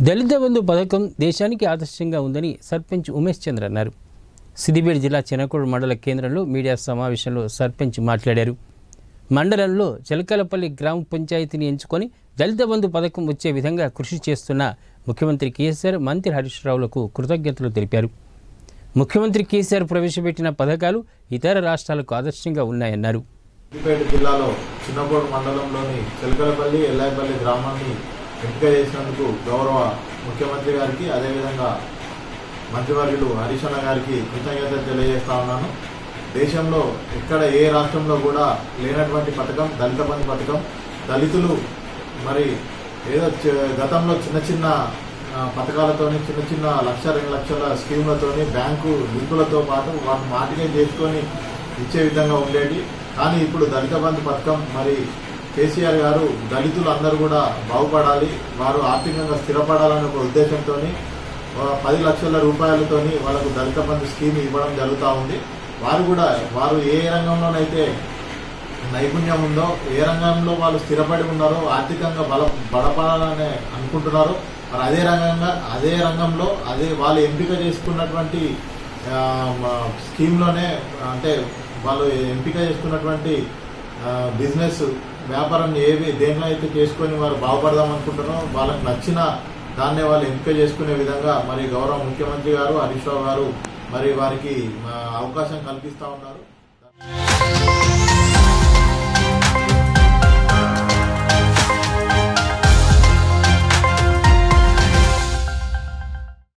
దళిత బంధు పథకం దేశానికి ఆదర్శంగా ఉందని సర్పంచ్ ఉమేష్ చంద్ర అన్నారు సిద్దిపేట జిల్లా చెనకోడు మండల కేంద్రంలో మీడియా సమావేశంలో సర్పంచ్ మాట్లాడారు మండలంలో చిలకలపల్లి గ్రామ పంచాయతీని ఎంచుకొని దళిత బంధు పథకం వచ్చే విధంగా కృషి చేస్తున్న ముఖ్యమంత్రి కేసీఆర్ మంత్రి హరీష్ రావులకు కృతజ్ఞతలు తెలిపారు ముఖ్యమంత్రి కేసీఆర్ ప్రవేశపెట్టిన పథకాలు ఇతర రాష్ట్రాలకు ఆదర్శంగా ఉన్నాయన్నారు సిద్దిపేట జిల్లాలో చిన్నకోడు మండలంలోని చిలకలపల్లి ఎల్లాయిపల్లి గ్రామాన్ని ఎంపిక చేసినందుకు గౌరవ ముఖ్యమంత్రి గారికి అదేవిధంగా మంత్రివర్యులు హరీష్ అన్న గారికి కృతజ్ఞతలు తెలియజేస్తా ఉన్నాను దేశంలో ఎక్కడ ఏ రాష్ట్రంలో కూడా లేనటువంటి పథకం దళిత బంధు పథకం దళితులు మరి ఏదో చ- గతంలో చిన్న చిన్న ఆ, పథకాలతోని చిన్న చిన్న లక్ష రెండు లక్షల స్కీములతోని బ్యాంకు లింకులతో పాటు వాటిని మాటికే చేసుకొని ఇచ్చే విధంగా ఉండేది కానీ ఇప్పుడు దళిత బంధు పథకం మరి కేసీఆర్ గారు దళితులు అందరూ కూడా బాగుపడాలి వారు ఆర్థికంగా స్థిరపడాలనే ఒక ఉద్దేశంతో పది లక్షల రూపాయలతోని వాళ్ళకు దళిత బంధు స్కీమ్ ఇవ్వడం జరుగుతూ ఉంది వారు కూడా వారు ఏ రంగంలోనైతే నైపుణ్యం ఉందో ఏ రంగంలో వాళ్ళు స్థిరపడి ఉన్నారో ఆర్థికంగా బల బలపడాలని అనుకుంటున్నారో మరి అదే రంగంగా అదే రంగంలో అదే వాళ్ళు ఎంపిక చేసుకున్నటువంటి ఆ, మ- స్కీమ్లోనే అంటే వాళ్ళు ఎంపిక చేసుకున్నటువంటి ఆ, బిజినెస్ వ్యాపారం ఏవి దేంట్లో అయితే చేసుకొని వారు బాగుపడదాం అనుకుంటున్నారో వాళ్ళకి నచ్చిన దాన్నే వాళ్ళు ఎంపిక చేసుకునే విధంగా మరి గౌరవ ముఖ్యమంత్రి గారు హరీష్ రావు గారు మరి వారికి ఆ, అవకాశం కల్పిస్తా ఉన్నారు